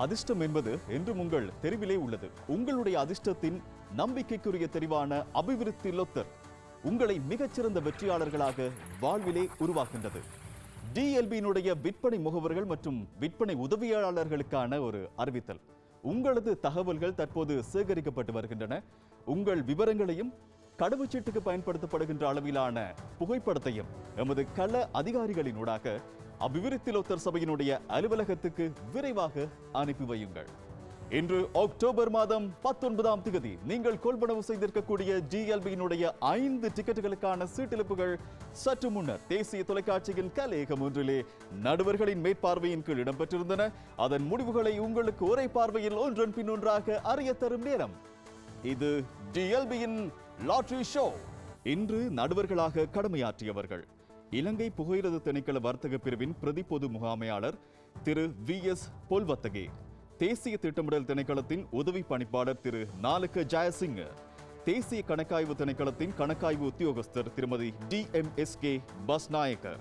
அதிர்ஷ்டம் என்பது என்றும் உங்கள் தெரிவிலே உள்ளது உங்களுடைய அதிர்ஷ்டத்தின் நம்பிக்கைக்குரிய தெரிவான அபிவிருத்தி லொத்தர் உங்களை மிகச்சிறந்த வெற்றியாளர்களாக வாழ்விலே உருவாக்கின்றது டிஎல்பியினுடைய விற்பனை முகவர்கள் மற்றும் விற்பனை உதவியாளர்களுக்கான ஒரு அறிவித்தல் உங்களது தகவல்கள் தற்போது சேகரிக்கப்பட்டு வருகின்றன உங்கள் விவரங்களையும் கடவுச்சீட்டுக்கு பயன்படுத்தப்படுகின்ற அளவிலான புகைப்படத்தையும் எமது கள அதிகாரிகளினூடாக அபிவிருத்தி லோத்தர் சபையினுடைய அலுவலகத்துக்கு விரைவாக அனுப்பி வையுங்கள் இன்று அக்டோபர் மாதம் பத்தொன்பதாம் திகதி நீங்கள் கொள்வனவு செய்திருக்கக்கூடிய ஜிஎல்பியினுடைய ஐந்து டிக்கெட்டுகளுக்கான சீட்டிழப்புகள் சற்று முன்னர் தேசிய தொலைக்காட்சியின் கலையகம் ஒன்றிலே நடுவர்களின் மேற்பார்வையின் கீழ் இடம்பெற்றிருந்தன அதன் முடிவுகளை உங்களுக்கு ஒரே பார்வையில் ஒன்றன் பின் ஒன்றாக அறிய தரும் நேரம் இது டிஎல்பியின் லாட்டரி ஷோ இன்று நடுவர்களாக கடமையாற்றியவர்கள் இலங்கை புகையிரத திணைக்கள வர்த்தக பிரிவின் பிரதி பொது முகாமையாளர் திரு வி எஸ் பொல்வத்தகே தேசிய திட்டமிடல் திணைக்களத்தின் உதவி பணிப்பாளர் திரு நாலுக்க ஜெயசிங் தேசிய கணக்காய்வு திணைக்களத்தின் கணக்காய்வு உத்தியோகஸ்தர் Thirumathi T M S K Pasnayake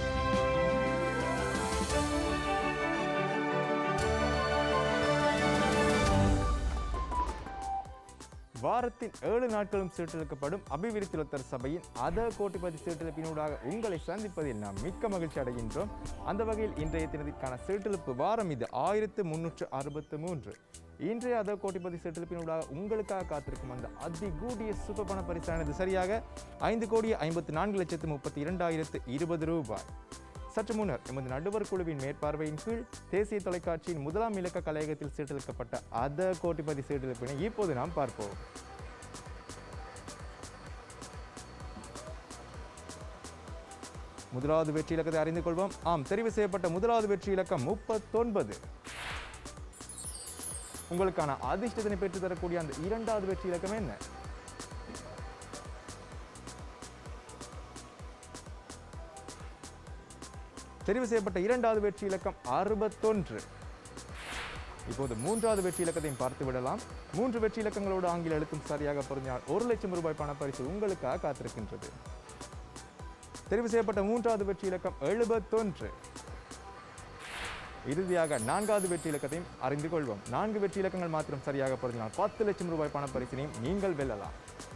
வாரத்தின் ஏழு நாட்களும் சீட்டெடுக்கப்படும் அபிவிருத்தி லொத்தர் சபையின் அத கோட்டிபதி சீட்டெழுப்பினூடாக உங்களை சந்திப்பதில் நாம் மிக்க மகிழ்ச்சி அடைகின்றோம் அந்த வகையில் இன்றைய தினத்திற்கான சீட்டெழுப்பு வாரம் இது ஆயிரத்து முன்னூற்று அறுபத்து மூன்று இன்றைய அத கோட்டிபதி சீட்டெழுப்பினூடாக உங்களுக்காக காத்திருக்கும் அந்த அதிகூடிய சூப்பர் பண பரிசானது சரியாக ஐந்து கோடி ஐம்பத்து நான்கு லட்சத்து முப்பத்தி இரண்டாயிரத்து இருபது ரூபாய் சற்று முன்னர் எமது நடுவர் குழுவின் மேற்பார்வையின் கீழ் தேசிய தொலைக்காட்சியின் முதலாம் இலக்க கலையகத்தில் சீட்டெடுக்கப்பட்ட அத கோட்டிபதி சீட்டெடுப்பினை இப்போது நாம் பார்ப்போம் முதலாவது வெற்றி இலக்கத்தை அறிந்து கொள்வோம் ஆம் தெரிவு செய்யப்பட்ட முதலாவது வெற்றி இலக்கம் முப்பத்தொன்பது உங்களுக்கான அதிர்ஷ்டத்தினை பெற்று தரக்கூடிய அந்த இரண்டாவது வெற்றி இலக்கம் என்ன தெரிவு செய்யப்பட்ட இரண்டாவது வெற்றி இலக்கம் அறுபத்தொன்று இப்போது மூன்றாவது வெற்றி இலக்கத்தையும் பார்த்து விடலாம் மூன்று வெற்றி இலக்கங்களோடு ஆங்கில எழுத்தும் சரியாக பொருந்தினால் ஒரு லட்சம் ரூபாய் பணப்பரிசு உங்களுக்காக காத்திருக்கின்றது தெரிவு செய்யப்பட்ட மூன்றாவது வெற்றி இலக்கம் எழுபத்தொன்று இறுதியாக நான்காவது வெற்றி இலக்கத்தையும் அறிந்து கொள்வோம் நான்கு வெற்றி இலக்கங்கள் மாத்திரம் சரியாக பொருந்தினால் பத்து லட்சம் ரூபாய் பணப்பரிசினையும் நீங்கள் வெல்லலாம்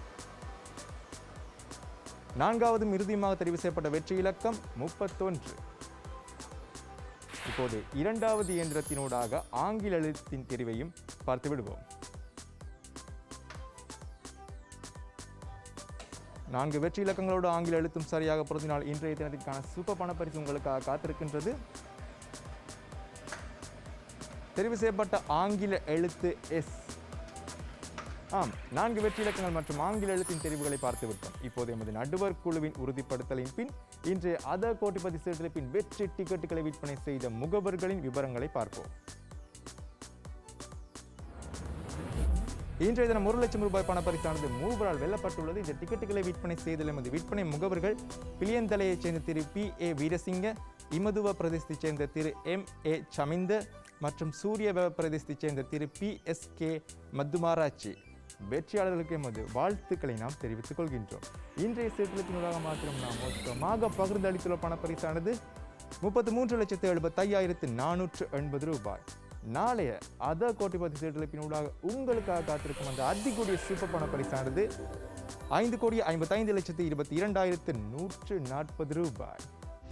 நான்காவதும் இறுதியுமாக தெரிவு செய்யப்பட்ட வெற்றி இலக்கம் முப்பத்தொன்று இப்போது இரண்டாவது இயந்திரத்தினூடாக ஆங்கில எழுத்தின் தெரிவையும் பார்த்து விடுவோம் நான்கு வெற்றி இலக்கங்களோடு ஆங்கில எழுத்தும் சரியாக பொருந்தினால் இன்றைய தினத்திற்கான சூப்பர் பணப்பரிசு உங்களுக்காக காத்திருக்கின்றது தெரிவு செய்யப்பட்ட ஆங்கில எழுத்து எஸ் ஆம் நான்கு வெற்றி இலக்கங்கள் மற்றும் ஆங்கில எழுத்தின் தெரிவுகளை பார்த்து விட்டோம் இப்போது எமது நடுவர் குழுவின் உறுதிப்படுத்தலின் பின் இன்றைய அத கோட்டிபதி சீட்டெடுப்பின் வெற்றி டிக்கெட்டுகளை விற்பனை செய்த முகவர்களின் விவரங்களை பார்ப்போம் இன்றைய தினம் ஒரு லட்சம் ரூபாய் பணப்பரிசானது மூவரால் வெல்லப்பட்டுள்ளது இந்த டிக்கெட்டுகளை விற்பனை செய்தல் எமது விற்பனை முகவர்கள் பிளியந்தலையைச் சேர்ந்த திரு பி ஏ வீரசிங்க இமதுவ பிரதேசத்தைச் சேர்ந்த திரு எம் ஏ சமிந்த மற்றும் சூரிய பிரதேசத்தைச் சேர்ந்த Thiru P S K Mathumarachchi வெற்றியாளர்களுக்கு எமது வாழ்த்துக்களை நாம் தெரிவித்துக் கொள்கின்றோம் இன்றைய சீட்டத்தினூடாக மாத்திரம் நாம் மொத்தமாக பகிர்ந்தளித்துள்ள பணப்பரிசானது முப்பத்து மூன்று லட்சத்து எழுபத்தையாயிரத்து நானூற்று எண்பது ரூபாய் நாளைய அத கோட்டிபதி சீட்டளிப்பினூடாக உங்களுக்காக காத்திருக்கும் அந்த அதிகூடிய சூப்பர் பண பரிசானது ஐந்து கோடி ஐம்பத்தைந்து லட்சத்து இருபத்தி இரண்டாயிரத்து நூற்று நாற்பது ரூபாய்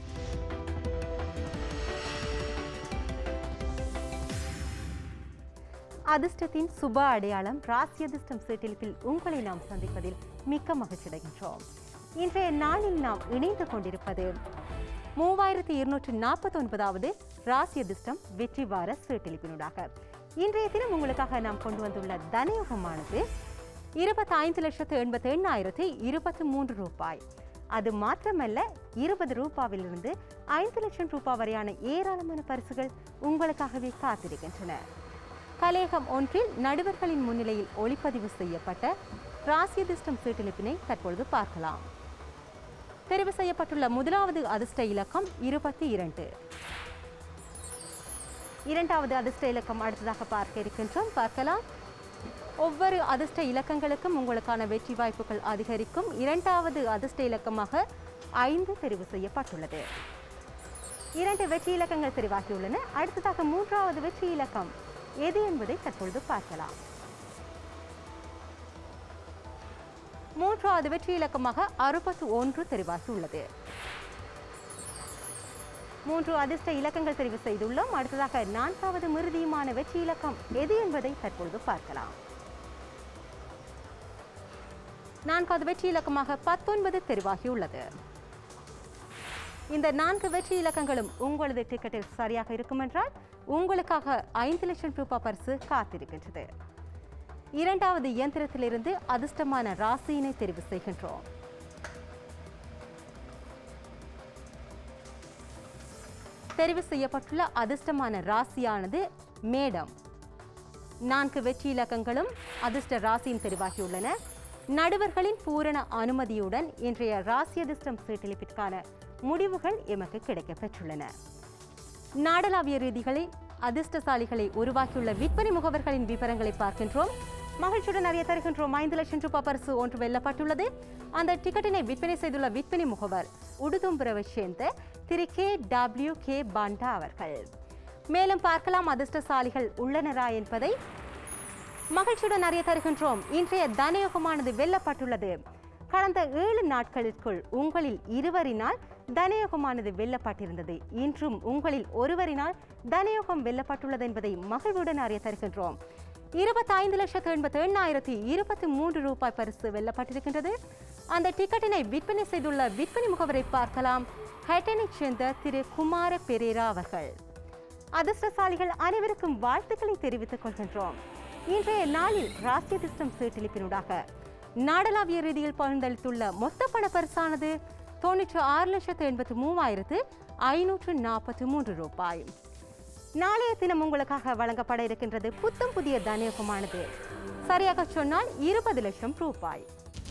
அதிர்ஷ்டத்தின் சுப அடையாளம் ராசி அதிர்ஷ்டம் சீட்டிலிப்பில் உங்களை நாம் சந்திப்பதில் மிக்க மகிழ்ச்சியடைகின்றோம் இன்றைய நாளில் நாம் இணைந்து கொண்டிருப்பது மூவாயிரத்தி இருநூற்று நாற்பத்தி ஒன்பதாவது ராசி அதிர்ஷ்டம் வெற்றி வார சீட்டிலிப்பினூடாக இன்றைய தினம் உங்களுக்காக நாம் கொண்டு வந்துள்ள தனயோகமானது இருபத்தி ஐந்து லட்சத்து எண்பத்தி எண்ணாயிரத்தி இருபத்தி மூன்று ரூபாய் அது மாத்திரமல்ல இருபது ரூபாவிலிருந்து ஐந்து லட்சம் ரூபாய் வரையான ஏராளமான பரிசுகள் உங்களுக்காகவே காத்திருக்கின்றன கலேகம் ஒன்றில் நடுவர்களின் முன்னிலையில் ஒளிப்பதிவு செய்யப்பட்ட ராசி அதிர்ஷ்டம் சீட்டிலிப்பினை தற்பொழுது பார்க்கலாம் தெரிவு செய்யப்பட்டுள்ள முதலாவது அதிர்ஷ்ட இலக்கம் இருபத்தி இரண்டு இரண்டாவது அதிர்ஷ்ட இலக்கம் அடுத்ததாக பார்க்க இருக்கின்றோம் பார்க்கலாம் ஒவ்வொரு அதிர்ஷ்ட இலக்கங்களுக்கும் உங்களுக்கான வெற்றி வாய்ப்புகள் அதிகரிக்கும் இரண்டாவது அதிர்ஷ்ட இலக்கமாக ஐந்து தெரிவு செய்யப்பட்டுள்ளது இரண்டு வெற்றி இலக்கங்கள் தெரிவாகியுள்ளன அடுத்ததாக மூன்றாவது வெற்றி இலக்கம் எது என்பதை தற்பொழுது பார்க்கலாம் மூன்றாவது வெற்றி இலக்கமாக அறுபத்து ஒன்று தெரிவாகி உள்ளது மூன்று அதிர்ஷ்ட இலக்கங்கள் தெரிவு செய்துள்ளோம் அடுத்ததாக நான்காவது மிருதியுமான வெற்றி இலக்கம் எது என்பதை தற்பொழுது பார்க்கலாம் நான்காவது வெற்றி இலக்கமாக பத்தொன்பது தெரிவாகியுள்ளது இந்த நான்கு வெற்றி இலக்கங்களும் உங்களது டிக்கெட்டில் சரியாக இருக்கும் என்றால் உங்களுக்காக ஐந்து லட்சம் ரூபாய் பரிசு காத்திருக்கின்றது இரண்டாவது இயந்திரத்திலிருந்து அதிர்ஷ்டமான ராசியினை தெரிவு செய்கின்றோம் தெரிவு செய்யப்பட்டுள்ள அதிர்ஷ்டமான ராசியானது மேடம் நான்கு வெற்றி இலக்கங்களும் அதிர்ஷ்ட ராசியின் தெரிவாகியுள்ளன நடுவர்களின் பூரண அனுமதியுடன் இன்றைய ராசி அதிர்ஷ்டம் சீட்டளிப்பிற்கான முடிவுகள் எமக்கு கிடைக்கப்பெற்றுள்ளன நாடளாவிய ரீதிகளில் அதிர்ஷ்டசாலிகளை உருவாக்கியுள்ள விற்பனை முகவர்களின் விவரங்களை பார்க்கின்றோம் மகிழ்ச்சியுடன் அறிய தருகின்றோம் ஐந்து லட்சம் ரூபாய் பரிசு ஒன்று வெல்லப்பட்டுள்ளது அந்த டிக்கெட்டினை விற்பனை செய்துள்ள விற்பனை முகவர் உடுதும்புரவை சேர்ந்த Thiru K W K Banda அவர்கள் மேலும் பார்க்கலாம் அதிர்ஷ்டசாலிகள் உள்ளனரா என்பதை மகிழ்ச்சியுடன் அறிய தருகின்றோம் இன்றைய தனயோகமானது வெல்லப்பட்டுள்ளது கடந்த ஏழு நாட்களுக்குள் உங்களில் இருவரினால் தனயோகமானது வெல்லப்பட்டிருந்தது இன்றும் உங்களில் ஒருவரினால் தனயோகம் வெல்லப்பட்டுள்ளது என்பதை மகிழ்வுடன் அறிய தருகின்றோம் இருபத்தைந்து லட்சத்து எண்பத்தி எண்ணாயிரத்தி இருபத்தி மூன்று ரூபாய் பரிசு வெல்லப்பட்டிருக்கின்றது அந்த டிக்கெட்டினை விற்பனை செய்துள்ள விற்பனை முகவரை பார்க்கலாம் ஹெட்டனைச் சேர்ந்த திரு குமார பெரேரா அவர்கள் அதிர்ஷ்டசாலிகள் அனைவருக்கும் வாழ்த்துக்களை தெரிவித்துக் கொள்கின்றோம் இன்றைய நாளில் ராசி அதிர்ஷ்டம் சீட்டளிப்பினூடாக நாடளாவிய ரீதியில் பகிர்ந்தளித்துள்ள மொத்த பண பரிசானது தொண்ணூற்று ஆறு லட்சத்து எண்பத்து மூவாயிரத்து ஐநூற்று நாற்பத்தி மூன்று ரூபாய் நாளைய தினம் உங்களுக்காக வழங்கப்பட இருக்கின்றது புத்தம் புதிய தனியகமானது சரியாக சொன்னால் இருபது லட்சம் ரூபாய்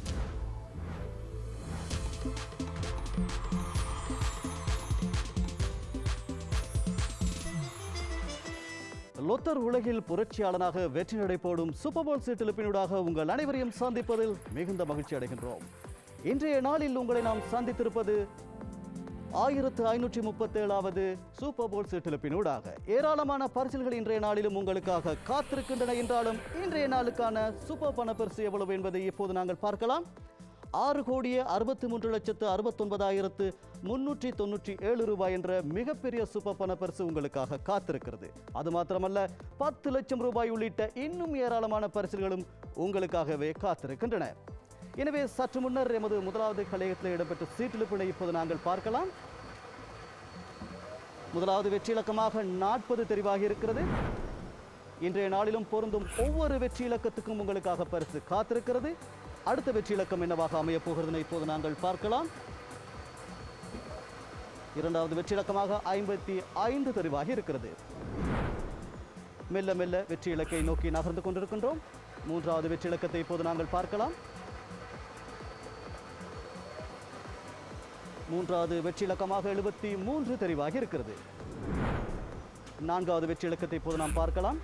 லொத்தர் உலகில் புரட்சியாளனாக வெற்றி நடை போடும் சூப்பர் போல் சீட்டிலிப்பினூடாக உங்கள் அனைவரையும் சந்திப்பதில் மிகுந்த மகிழ்ச்சி அடைகின்றோம் இன்றைய நாளில் உங்களை நாம் சந்தித்திருப்பது ஆயிரத்து ஐநூற்றி முப்பத்தேழாவது சூப்பர் போல் சீட்டிலிப்பினூடாக ஏராளமான பரிசில்கள் இன்றைய நாளிலும் உங்களுக்காக காத்திருக்கின்றன என்றாலும் இன்றைய நாளுக்கான சூப்பர் பண பரிசு எவ்வளவு என்பதை இப்போது நாங்கள் பார்க்கலாம் ஆறு கோடியே அறுபத்தி மூன்று லட்சத்து அறுபத்தொன்பதாயிரத்து முன்னூற்றி தொண்ணூற்றி ஏழு ரூபாய் என்ற மிகப்பெரிய சூப்பர் பண பரிசு உங்களுக்காக காத்திருக்கிறது அது மாத்திரமல்ல பத்து லட்சம் ரூபாய் உள்ளிட்ட இன்னும் ஏராளமான பரிசுகளும் உங்களுக்காகவே காத்திருக்கின்றன எனவே சற்று முன்னர் எமது முதலாவது கலையத்தில் இடம்பெற்ற சீட்டிலிப்பினை இப்போது நாங்கள் பார்க்கலாம் முதலாவது வெற்றி இலக்கமாக நாற்பது தெரிவாகி இருக்கிறது இன்றைய நாளிலும் பொருந்தும் ஒவ்வொரு வெற்றி இலக்கத்துக்கும் உங்களுக்காக பரிசு காத்திருக்கிறது அடுத்த வெற்றி இலக்கம் என்னவாக அமையப் போகிறது இப்போது நாங்கள் பார்க்கலாம் இரண்டாவது வெற்றி இலக்கமாக ஐம்பத்தி ஐந்து தெரிவாகி இருக்கிறது மெல்ல மெல்ல வெற்றி இலக்கை நோக்கி நகர்ந்து கொண்டிருக்கின்றோம் மூன்றாவது வெற்றி இலக்கத்தை இப்போது நாங்கள் பார்க்கலாம் மூன்றாவது வெற்றி இலக்கமாக எழுபத்தி மூன்று தெரிவாகி இருக்கிறது நான்காவது வெற்றி இலக்கத்தை இப்போது நாம் பார்க்கலாம்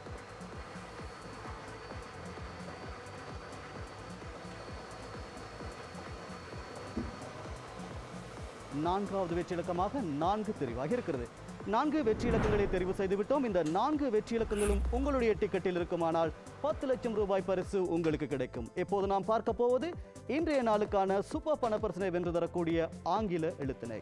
நான்காவது வெற்றி இலக்கமாக நான்கு தெரிவாகி இருக்கிறது நான்கு வெற்றி இலக்கங்களை தெரிவு செய்து விட்டோம் இந்த நான்கு வெற்றி இலக்கங்களும் உங்களுடைய டிக்கெட்டில் இருக்குமானால் பத்து லட்சம் ரூபாய் பரிசு உங்களுக்கு கிடைக்கும் இப்போது நாம் பார்க்க போவது இன்றைய நாளுக்கான சூப்பர் பண பரிசனை வென்று தரக்கூடிய ஆங்கில எழுத்தினை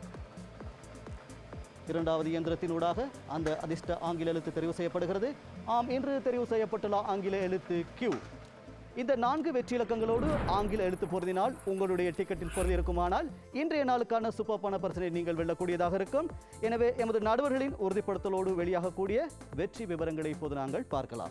இரண்டாவது இயந்திரத்தினூடாக அந்த அதிர்ஷ்ட ஆங்கில எழுத்து தெரிவு செய்யப்படுகிறது ஆம் இன்று தெரிவு செய்யப்பட்டுள்ள ஆங்கில எழுத்து கியூ இந்த நான்கு வெற்றி இலக்கங்களோடு ஆங்கில எழுத்து பொருந்தினால் உங்களுடைய டிக்கெட்டில் பொருந்தி இருக்குமானால் இன்றைய நாளுக்கான சூப்பர் பண பரிசனை நீங்கள் வெல்லக்கூடியதாக இருக்கும் எனவே எமது நடுவர்களின் உறுதிப்படுத்தலோடு வெளியாகக்கூடிய வெற்றி விவரங்களை இப்போது நாங்கள் பார்க்கலாம்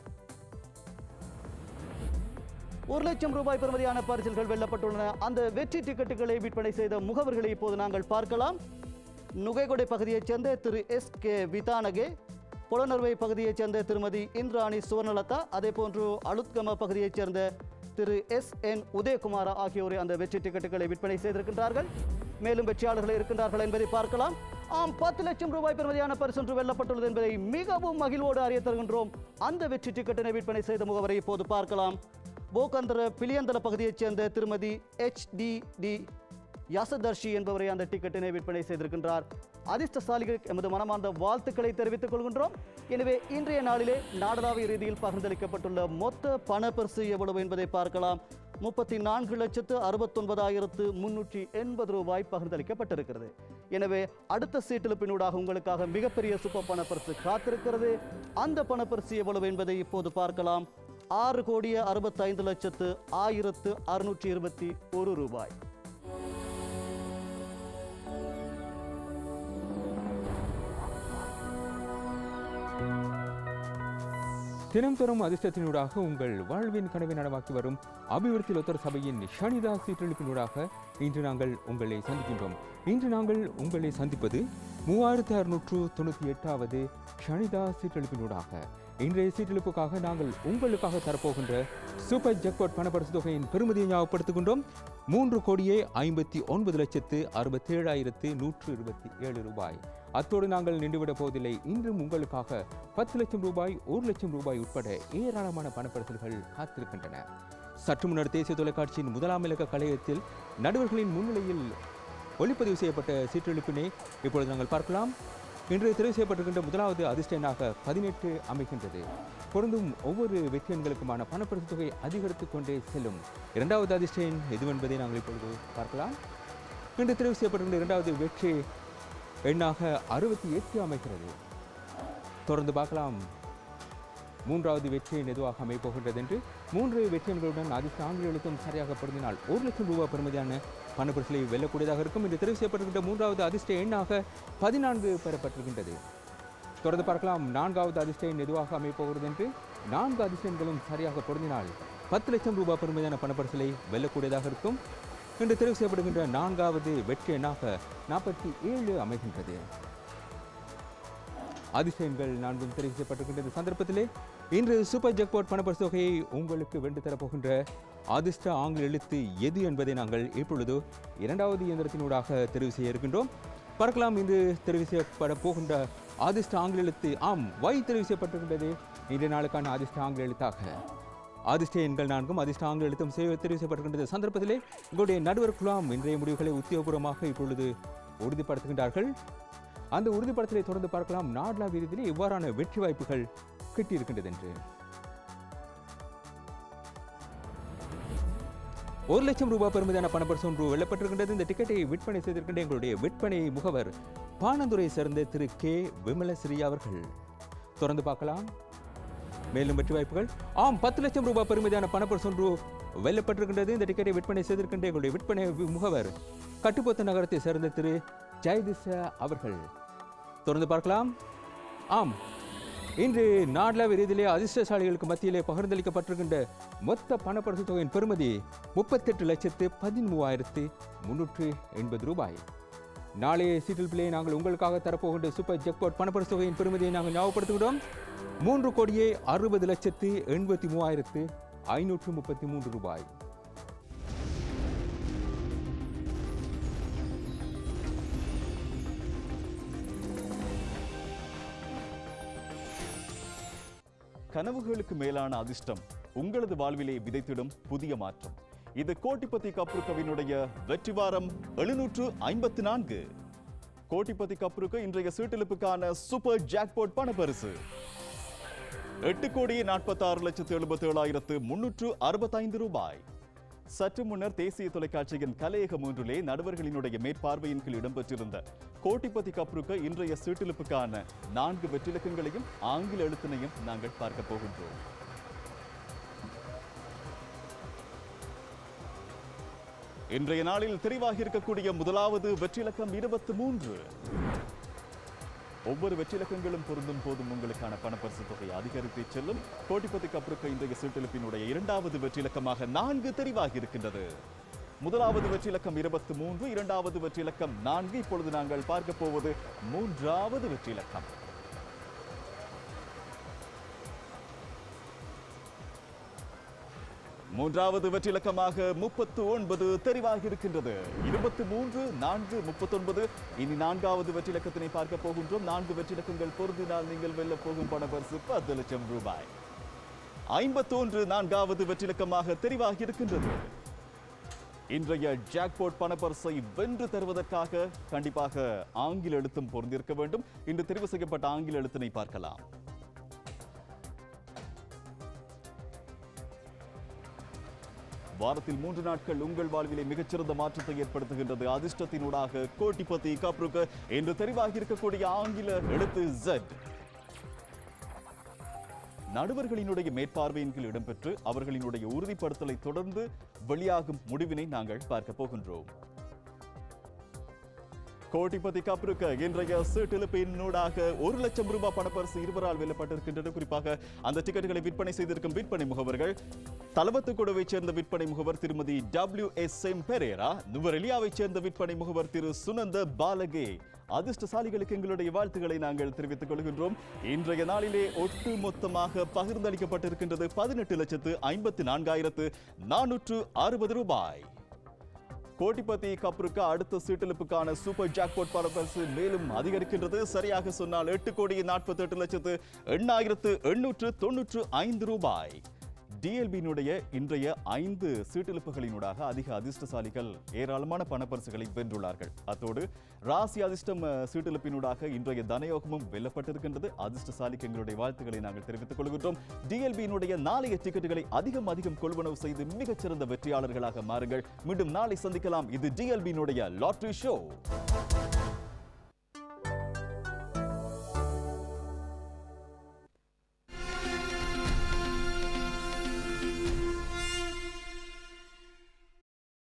ஒரு லட்சம் ரூபாய் பெறுமதியான பரிசில்கள் வெல்லப்பட்டுள்ளன அந்த வெற்றி டிக்கெட்டுகளை விற்பனை செய்த முகவர்களை இப்போது நாங்கள் பார்க்கலாம் நுகைகொடை பகுதியைச் சேர்ந்த திரு எஸ் கே விதானகே புலனர்வை பகுதியைச் சேர்ந்த திருமதி இந்திராணி சுவர்ணலதா அதே போன்று அலுத்கம பகுதியைச் சேர்ந்த திரு எஸ் என் உதயகுமாரா ஆகியோரை அந்த வெற்றி டிக்கெட்டுகளை விற்பனை செய்திருக்கின்றார்கள் மேலும் வெற்றியாளர்கள் இருக்கின்றார்கள் என்பதை பார்க்கலாம் ஆம் பத்து லட்சம் ரூபாய் பெறுமதியான பரிசு ஒன்று வெல்லப்பட்டுள்ளது என்பதை மிகவும் மகிழ்வோடு அறிய தருகின்றோம் அந்த வெற்றி டிக்கெட்டினை விற்பனை செய்த முகவரை இப்போது பார்க்கலாம் போகந்தர பிளியந்தல பகுதியைச் சேர்ந்த திருமதி எச் டி டி யசதர்ஷி என்பவரை அந்த டிக்கெட்டினை விற்பனை செய்திருக்கின்றார் அதிர்ஷ்டசாலிகளுக்கு எமது மனமார்ந்த வாழ்த்துக்களை தெரிவித்துக் கொள்கின்றோம் எனவே இன்றைய நாளிலே நாடளாவிய ரீதியில் பகிர்ந்தளிக்கப்பட்டுள்ள மொத்த பணப்பரிசு எவ்வளவு என்பதை பார்க்கலாம் முப்பத்தி நான்கு லட்சத்து அறுபத்தொன்பதாயிரத்து முன்னூற்றி எண்பது ரூபாய் பகிர்ந்தளிக்கப்பட்டிருக்கிறது எனவே அடுத்த சீட்டிலுப்பினூடாக உங்களுக்காக மிகப்பெரிய சூப்பர் பணப்பரிசு காத்திருக்கிறது அந்த பணப்பரிசு எவ்வளவு என்பதை இப்போது பார்க்கலாம் ஆறு கோடியே அறுபத்தைந்து லட்சத்து ஆயிரத்து அறுநூற்றி இருபத்தி ஒரு ரூபாய் தினம் தரும் அதிர்ஷ்டத்தினூடாக உங்கள் வாழ்வின் கனவை நனவாக்கி வரும் அபிவிருத்தி லொத்தர் சபையின் ஷனிதா சீற்றளிப்பினூடாக இன்று நாங்கள் உங்களை சந்திக்கின்றோம் இன்று நாங்கள் உங்களை சந்திப்பது மூவாயிரத்து அறுநூற்று தொண்ணூற்றி எட்டாவது ஷனிதா சீற்றளிப்பினூடாக இன்றைய சீற்றளிப்புக்காக நாங்கள் உங்களுக்காக தரப்போகின்ற சூப்பர் ஜக்பாட் பணப்பரிசு தொகையின் பெருமதியை ஞாபகப்படுத்துகின்றோம் மூன்று கோடியே ஐம்பத்தி ஒன்பது லட்சத்து அறுபத்தேழாயிரத்து நூற்று இருபத்தி ஏழு ரூபாய் அத்தோடு நாங்கள் நின்றுவிடப் போவதில்லை இன்றும் உங்களுக்காக பத்து லட்சம் ரூபாய் ஒரு லட்சம் ரூபாய் உட்பட ஏராளமான பணப்பரிசல்கள் காத்திருக்கின்றன சற்று முன்னர் தேசிய தொலைக்காட்சியின் முதலாம் இலக்க கலையத்தில் நடுவர்களின் முன்னிலையில் ஒளிப்பதிவு செய்யப்பட்ட சீற்றெழுப்பினை இப்பொழுது நாங்கள் பார்க்கலாம் இன்று தெரிவு செய்யப்பட்டிருக்கின்ற முதலாவது அதிர்ஷ்ட எண்ணாக பதினெட்டு அமைகின்றது பொருந்தும் ஒவ்வொரு வெற்றி எண்களுக்குமான பணப்பரிசு தொகை அதிகரித்துக் கொண்டே செல்லும் இரண்டாவது அதிர்ஷ்ட எண் எதுவென்பதை நாங்கள் இப்பொழுது பார்க்கலாம் இன்று தெரிவு செய்யப்பட்டிருக்கின்ற இரண்டாவது வெற்றி எண்ணாக அறுபத்தி எட்டு அமைகிறது தொடர்ந்து பார்க்கலாம் மூன்றாவது வெற்றி எண் எதுவாக அமைப்போகின்றது என்று மூன்று வெற்றி எண்களுடன் அதிர்ஷ்ட ஆங்கில எழுத்தும் சரியாக பொருந்தினால் ஒரு லட்சம் ரூபாய் பெறுமதியான பணப்பரிசலை வெல்லக்கூடியதாக இருக்கும் என்று தெரிவு செய்யப்பட்டிருக்கின்ற மூன்றாவது அதிர்ஷ்ட எண்ணாக பதினான்கு பெறப்பட்டிருக்கின்றது தொடர்ந்து பார்க்கலாம் நான்காவது அதிர்ஷ்ட எண் எதுவாக அமைப்போகிறது என்று நான்கு அதிர்ஷ்ட எண்களும் சரியாக பொருந்தினால் பத்து லட்சம் ரூபாய் பெறுமதியான பணப்பரிசலை வெல்லக்கூடியதாக இருக்கும் என்று தெரிவு செய்யப்படுகின்ற நான்காவது வெற்றி எண்ணாக நாற்பத்தி ஏழு அமைகின்றது அதிர்ஷ்ட எண்கள் நான்கும் தெரிவு செய்யப்பட்டிருக்கின்ற இந்த சந்தர்ப்பத்திலே இன்று சூப்பர் ஜக்பாட் பணப்பரிசு தொகையை உங்களுக்கு வென்று தரப்போகின்ற அதிர்ஷ்ட ஆங்கில எழுத்து எது என்பதை நாங்கள் இப்பொழுது இரண்டாவது இயந்திரத்தினூடாக தெரிவு செய்ய இருக்கின்றோம் பார்க்கலாம் இன்று தெரிவு செய்யப்பட போகின்ற அதிர்ஷ்ட ஆங்கில எழுத்து ஆம் வை தெரிவு செய்யப்பட்டிருக்கின்றது இன்றைய நாளுக்கான அதிர்ஷ்ட ஆங்கில எழுத்தாக அதிர்ஷ்ட எண்கள் நான்கும் அதிர்ஷ்ட ஆங்கில எழுத்தும் செய்ய தெரிவு செய்யப்பட்டிருக்கின்ற சந்தர்ப்பத்திலே எங்களுடைய நடுவர் குழாம் இன்றைய முடிவுகளை உத்தியோகபூர்வமாக இப்பொழுது உறுதிப்படுத்துகின்றார்கள் அந்த உறுதிப்படுத்தலை தொடர்ந்து பார்க்கலாம் நாடலா வீதத்திலே இவ்வாறான வெற்றி வாய்ப்புகள் கிட்டியிருக்கின்றது என்று ஒரு லட்சம் ரூபாய் பெறுமதியான பணப்பரிசு ஒன்று வெல்லப்பட்டிருக்கின்றது இந்த டிக்கெட்டை விற்பனை செய்திருக்கின்ற எங்களுடைய விற்பனை முகவர் பானந்துரை சேர்ந்த திரு கே விமலஸ்ரீ அவர்கள் தொடர்ந்து பார்க்கலாம் மேலும் வெற்றி வாய்ப்புகள் ஆம் பத்து லட்சம் ரூபாய் பெறுமதியான பணப்பரிசு ஒன்று வெல்லப்பட்டிருக்கின்றது இந்த டிக்கெட்டை விற்பனை செய்திருக்கின்ற எங்களுடைய விற்பனை முகவர் கட்டுப்பொத்த நகரத்தை சேர்ந்த திரு ஜெயதிச அவர்கள் தொடர்ந்து பார்க்கலாம் ஆம் இன்று நாடளாவிய ரீதியிலே அதிர்ஷ்டசாலிகளுக்கு மத்தியிலே பகிர்ந்தளிக்கப்பட்டிருக்கின்ற மொத்த பணப்பரிசு தொகையின் பெறுமதி முப்பத்தெட்டு லட்சத்து பதிமூவாயிரத்து முன்னூற்று எண்பது ரூபாய் நாளைய சீட்டில் பிள்ளையை நாங்கள் உங்களுக்காக தரப்போகின்ற சூப்பர் ஜெக்பாட் பணப்பரிசு தொகையின் பெறுமதியை நாங்கள் ஞாபகப்படுத்துகிறோம் மூன்று கோடியே அறுபது லட்சத்து எண்பத்தி மூவாயிரத்து ஐநூற்று முப்பத்தி மூன்று ரூபாய் கனவுகளுக்கு மேலான அதிர்ஷ்டம் உங்களது வாழ்விலே விதைத்திடும் புதிய மாற்றம் இது கோட்டிப்பத்தி கப்ருக்கவினுடைய வெற்றி வாரம் எழுநூற்று ஐம்பத்தி நான்கு கோட்டிப்பத்தி கப்ருக்கு இன்றைய சீட்டிழுப்புக்கான சூப்பர் ஜாக்பாட் பணப்பரிசு எட்டு கோடியே நாற்பத்தாறு லட்சத்து எழுபத்தி ஏழாயிரத்து முன்னூற்று அறுபத்தைந்து ரூபாய் சற்று முன்னர் தேசிய தொலைக்காட்சியின் கலையகம் ஒன்றிலே நடுவர்களினுடைய மேற்பார்வையின் கீழ் இடம்பெற்றிருந்த கோட்டிப்பதி கப்ருக்கு இன்றைய சீட்டிழுப்புக்கான நான்கு வெற்றிலக்கங்களையும் ஆங்கில எழுத்தினையும் நாங்கள் பார்க்க போகின்றோம் இன்றைய நாளில் தெரிவாகி இருக்கக்கூடிய முதலாவது வெற்றிலக்கம் இருபத்தி மூன்று ஒவ்வொரு வெற்றிலக்கங்களும் பொருந்தும் போதும் உங்களுக்கான பணப்பரிசு தொகை அதிகரித்து செல்லும் கோட்டிப்பதி கப்ருக்கு இன்றைய சீட்டெழுப்பினுடைய இரண்டாவது வெற்றிலக்கமாக நான்கு தெரிவாகி இருக்கின்றது முதலாவது வெற்றிலக்கம் இருபத்தி மூன்று இரண்டாவது வெற்றிலக்கம் நான்கு இப்பொழுது நாங்கள் பார்க்க போவது மூன்றாவது வெற்றிலக்கம் மூன்றாவது வெற்றிலக்கமாக முப்பத்து ஒன்பது தெரிவாகி இருக்கின்றது இருபத்தி மூன்று நான்கு முப்பத்தொன்பது இனி நான்காவது வெற்றிலக்கத்தினை பார்க்க போகின்றோம் நான்கு வெற்றிலக்கங்கள் பொருந்தினால் நீங்கள் வெல்ல போகும் பணப்பரிசு பத்து லட்சம் ரூபாய் ஐம்பத்தொன்று நான்காவது வெற்றிலக்கமாக தெரிவாகி இருக்கின்றது இன்றைய ஜாக்பாட் பணப்பரிசை வென்று தருவதற்காக கண்டிப்பாக ஆங்கில எழுத்தும் பொருந்திருக்க வேண்டும் இன்று தெரிவு செய்யப்பட்ட ஆங்கில எழுத்தினை பார்க்கலாம் வாரத்தில் மூன்று நாட்கள் உங்கள் வாழ்விலே மிகச்சிறந்த மாற்றத்தை ஏற்படுத்துகின்றது அதிர்ஷ்டத்தினூடாக கோட்டிபதி கப்ருக்க என்று தெரிவாகி இருக்கக்கூடிய ஆங்கில எழுத்து Z நடுவர்களினுடைய மேற்பார்வையின் கீழ் இடம்பெற்று அவர்களினுடைய உறுதிப்படுத்தலை தொடர்ந்து வெளியாகும் முடிவினை நாங்கள் பார்க்க போகின்றோம் கோட்டிபதி கப்ருக்க இன்றைய சீட்டிலுப்பினூடாக ஒரு லட்சம் ரூபாய் பணப்பரிசு இருவரால் வெல்லப்பட்டிருக்கின்றது குறிப்பாக அந்த டிக்கெட்டுகளை விற்பனை செய்திருக்கும் விற்பனை முகவர்கள் தலவத்துக்குடவைச் சேர்ந்த விற்பனை முகவர் Thirumathi W S M Perera நுவரெலியாவைச் சேர்ந்த விற்பனை முகவர் திரு சுனந்த பாலகே அதிர்ஷ்டசாலிகளுக்கு எங்களுடைய வாழ்த்துக்களை நாங்கள் தெரிவித்துக் கொள்கின்றோம் இன்றைய நாளிலே ஒட்டு மொத்தமாக பகிர்ந்தளிக்கப்பட்டிருக்கின்றது பதினெட்டு லட்சத்து ஐம்பத்தி நான்காயிரத்து நானூற்று அறுபது ரூபாய் கோட்டிபதி கப்ருக்கு அடுத்த சீட்டெழுப்புக்கான சூப்பர் ஜாக்பாட் பணப்பரிசு மேலும் அதிகரிக்கின்றது சரியாக சொன்னால் எட்டு கோடி நாற்பத்தி எட்டு லட்சத்து எண்ணாயிரத்து எண்ணூற்று தொன்னூற்று ஐந்து ரூபாய் டிஎல்பியினுடைய இன்றைய ஐந்து சீட்டெழுப்புகளினூடாக அதிக அதிர்ஷ்டசாலிகள் ஏராளமான பணப்பரிசுகளை வென்றுள்ளார்கள் அத்தோடு ராசி அதிர்ஷ்டம் அஹ், சீட்டெழுப்பினூடாக இன்றைய தனயோகமும் வெல்லப்பட்டிருக்கின்றது அதிர்ஷ்டசாலிக்கு எங்களுடைய வாழ்த்துக்களை நாங்கள் தெரிவித்துக் கொள்கின்றோம் டிஎல்பியினுடைய நாளைய டிக்கெட்டுகளை அதிகம் அதிகம் கொள்வனவு செய்து மிகச்சிறந்த வெற்றியாளர்களாக மாறுங்கள் மீண்டும் நாளை சந்திக்கலாம் இது டிஎல்பியினுடைய லாட்ரி ஷோ